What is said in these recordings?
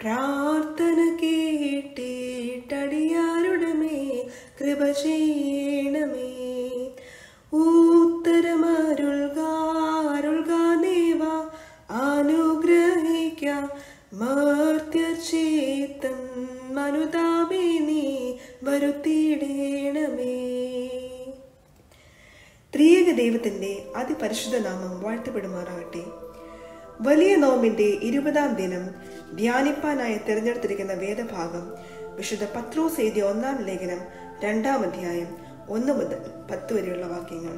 പ്രാർത്ഥന കേട്ടിട്ടടിയാരുടെ മേ കൃപ ചെയ്യണമേ ഉത്തരമരുൾകാരുൾകാ ദേവ അനുഗ്രഹിക്ക മർത്യർ ചേത്തൻ മനുതാപേ നീ വരുത്തിയിടേണമേ ത്രിയേക ദൈവത്തിന്റെ അതിപരിശുദ്ധ നാമം വാഴ്ത്തപ്പെടുമാറാകട്ടെ വലിയ നോമ്പിന്റെ ഇരുപതാം ദിനം ധ്യാനിപ്പാനായി തിരഞ്ഞെടുത്തിരിക്കുന്ന വേദഭാഗം വിശുദ്ധ പത്രോസ് എഴുതിയ ഒന്നാം ലേഖനം രണ്ടാം അധ്യായം ഒന്ന് മുതൽ പത്ത് വരെയുള്ള വാക്യങ്ങൾ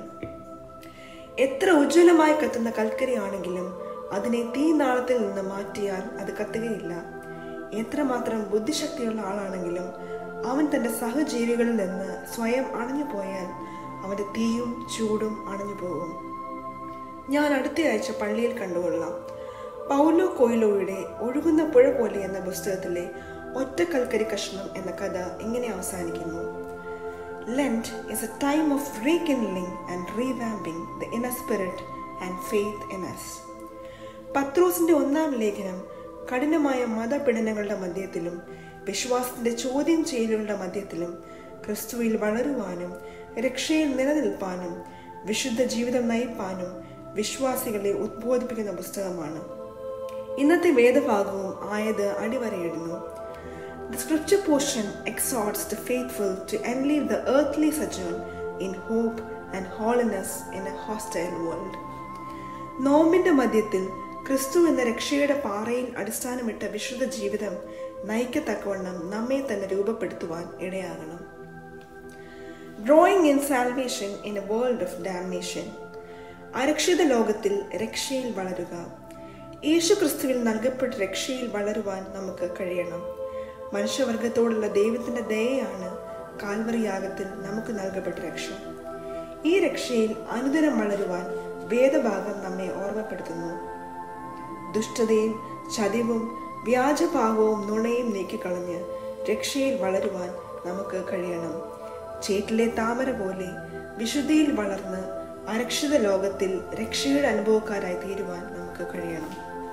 എത്ര ഉജ്ജ്വലമായി കത്തുന്ന കൽക്കരിയാണെങ്കിലും അതിനെ തീനാളത്തിൽ നിന്ന് മാറ്റിയാൽ അത് കത്തുകയില്ല എത്രമാത്രം ബുദ്ധിശക്തിയുള്ള ആളാണെങ്കിലും അവൻ തന്റെ സഹജീവികളിൽ നിന്ന് സ്വയം അണഞ്ഞു പോയാൽ അവന്റെ തീയും ചൂടും അണഞ്ഞു പോകും ഞാൻ അടുത്ത ആഴ്ച പള്ളിയിൽ കണ്ടുകൊള്ളാം പൗലോ കൊയിലോയുടെ ഒഴുകുന്ന പുഴ പോലെ എന്ന പുസ്തകത്തിലെ ഒറ്റക്കൽക്കരി കഷ്ണം എന്ന കഥ ഇങ്ങനെ അവസാനിക്കുന്നു Lent is a time of rekindling and revamping the inner spirit and faith in us. പത്രോസിന്റെ ഒന്നാം ലേഖനം കഠിനമായ മതപീഡനങ്ങളുടെ മധ്യത്തിലും വിശ്വാസത്തിന്റെ ചോദ്യം ചെയ്യലുകളുടെ മധ്യത്തിലും ക്രിസ്തുവിൽ വളരുവാനും രക്ഷയിൽ നിലനിൽപ്പാനും വിശുദ്ധ ജീവിതം നയിപ്പാനും വിശ്വാസികളെ ഉദ്ബോധിപ്പിക്കുന്ന പുസ്തകമാണ് ഇന്നത്തെ വേദഭാഗവും ആയത് അടിവരയിടുന്നു The scripture portion exhorts the faithful to enleave the earthly sojourn in hope and holiness in a hostile world. നോമ്പിന്റെ മധ്യത്തിൽ ക്രിസ്തു എന്ന രക്ഷയുടെ പാറയിൽ അടിസ്ഥാനമിട്ട വിശുദ്ധ ജീവിതം നയിക്കത്തക്കവണ്ണം നമ്മെ തന്നെ രൂപപ്പെടുത്തുവാൻ ഇടയാകണം growing in salvation in a world of domination അരക്ഷിത ലോകത്തിൽ രക്ഷയിൽ വളരുക യേശു ക്രിസ്തുവിൽ നൽകപ്പെട്ട രക്ഷയിൽ വളരുവാൻ നമുക്ക് കഴിയണം മനുഷ്യവർഗത്തോടുള്ള ദൈവത്തിന്റെ ദയയാണ് കാൽവറി യാഗത്തിൽ നമുക്ക് നൽകപ്പെട്ട രക്ഷ ഈ രക്ഷയിൽ അനുദിനം വളരുവാൻ വേദഭാഗം നമ്മെ ഓർമ്മപ്പെടുത്തുന്നു ദുഷ്ടതയും ചതിവും വ്യാജഭാവവും നുണയും നീക്കിക്കളഞ്ഞ് രക്ഷയിൽ വളരുവാൻ നമുക്ക് കഴിയണം ചേറ്റിലെ താമര പോലെ വിശുദ്ധിയിൽ വളർന്ന് അരക്ഷിത ലോകത്തിൽ രക്ഷയുടെ അനുഭവക്കാരായി തീരുവാൻ നമുക്ക് കഴിയണം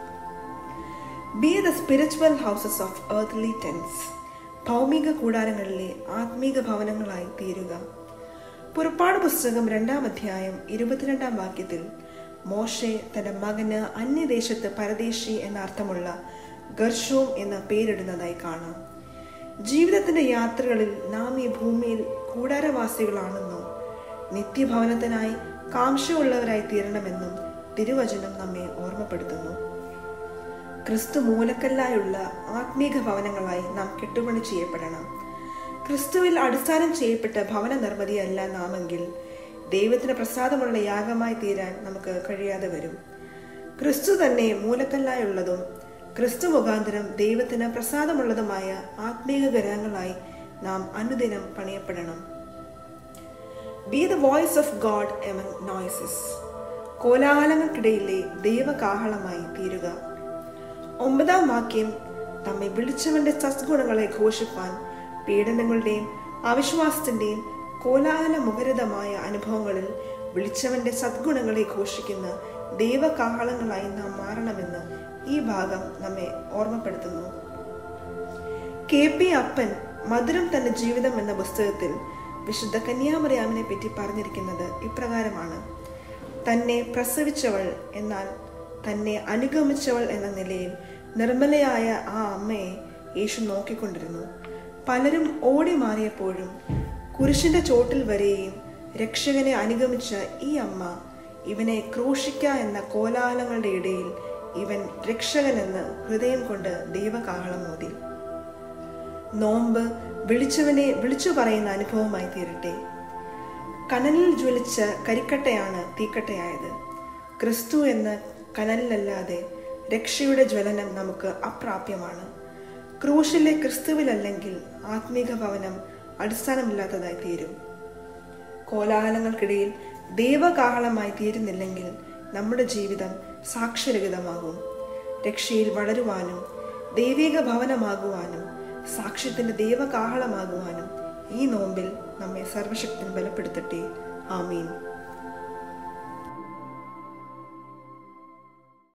be the spiritual houses of earthly tents ഭൗമിക കൂടാരങ്ങളിലെ ആത്മീക ഭവനങ്ങളായി തീരുക പുറപ്പാട് പുസ്തകം രണ്ടാം അധ്യായം ഇരുപത്തിരണ്ടാം വാക്യത്തിൽ മോശെ തന്റെ മകന് അന്യദേശത്ത് പരദേശി എന്ന അർത്ഥമുള്ള ഗർഷോം എന്ന പേരിടുന്നതായി കാണാം ജീവിതത്തിന്റെ യാത്രകളിൽ നാം ഈ ഭൂമിയിൽ കൂടാരവാസികളാണെന്നും നിത്യഭവനത്തിനായി കാംക്ഷയുള്ളവരായി തീരണമെന്നും തിരുവചനം നമ്മെ ഓർമ്മപ്പെടുത്തുന്നു ക്രിസ്തു മൂലക്കല്ലായുള്ള ആത്മീക ഭവനങ്ങളായി നാം കെട്ടുപണി ചെയ്യപ്പെടണം ക്രിസ്തുവിൽ അടിസ്ഥാനം ചെയ്യപ്പെട്ട ഭവന നിർമ്മിതിയല്ല നാമെങ്കിൽ ദൈവത്തിന് പ്രസാദമുള്ള യാഗമായി തീരാൻ നമുക്ക് കഴിയാതെ വരും ക്രിസ്തു തന്നെ മൂലക്കല്ലായുള്ളതും ക്രിസ്തു മുഖാന്തരം ദൈവത്തിന് പ്രസാദമുള്ളതുമായ ആത്മീക ഗ്രഹങ്ങളായി നാം അനുദിനം പണിയപ്പെടണം be the voice of God among noises കോലാഹലങ്ങൾക്കിടയിലെ ദൈവകാഹളമായി തീരുക ഒമ്പതാം വാക്യം നമ്മെ വിളിച്ചവന്റെ സദ്ഗുണങ്ങളെ ഘോഷിപ്പാൻ പീഡനങ്ങളുടെയും അവിശ്വാസത്തിന്റെയും കോലാഹല മുഖരിതമായ അനുഭവങ്ങളിൽ വിളിച്ചവന്റെ സദ്ഗുണങ്ങളെ ഘോഷിക്കുന്ന ദൈവകാഹളങ്ങളായി നാം മാറണമെന്ന് ഈ ഭാഗം നമ്മെ ഓർമ്മപ്പെടുത്തുന്നു കെ പി അപ്പൻ മധുരം തന്റെ ജീവിതം എന്ന പുസ്തകത്തിൽ വിശുദ്ധ കന്യാമറിയാമിനെ പറ്റി പറഞ്ഞിരിക്കുന്നത് ഇപ്രകാരമാണ് തന്നെ പ്രസവിച്ചവൾ എന്നാൽ തന്നെ അനുഗമിച്ചവൾ എന്ന നിലയിൽ നിർമ്മലയായ ആ അമ്മയെ യേശു നോക്കിക്കൊണ്ടിരുന്നു പലരും ഓടി മാറിയപ്പോഴും കുരിശിന്റെ ചോട്ടിൽ വരെയും രക്ഷകനെ അനുഗമിച്ച ഈ അമ്മ ഇവനെ ക്രൂശിക്ക എന്ന കോലാഹലങ്ങളുടെ ഇടയിൽ ഇവൻ രക്ഷകനെന്ന് ഹൃദയം കൊണ്ട് ദൈവകാഹളം മോതി നോമ്പ് വിളിച്ചവനെ വിളിച്ചു പറയുന്ന അനുഭവമായി തീരട്ടെ കനലിൽ ജ്വലിച്ച കരിക്കട്ടയാണ് തീക്കട്ടയായത് ക്രിസ്തു എന്ന കനലിലല്ലാതെ രക്ഷയുടെ ജ്വലനം നമുക്ക് അപ്രാപ്യമാണ് ക്രൂശിലെ ക്രിസ്തുവിലല്ലെങ്കിൽ ആത്മീക ഭവനം അടിസ്ഥാനമില്ലാത്തതായി തീരും കോലാഹലങ്ങൾക്കിടയിൽ ദൈവകാഹളമായി തീരുന്നില്ലെങ്കിൽ നമ്മുടെ ജീവിതം സാക്ഷ്യരഹിതമാകും രക്ഷയിൽ വളരുവാനും ദൈവിക ഭവനമാകുവാനും സാക്ഷ്യത്തിന്റെ ദൈവകാഹളമാകുവാനും ഈ നോമ്പിൽ നമ്മെ സർവശക്തൻ ബലപ്പെടുത്തട്ടെ ആമീൻ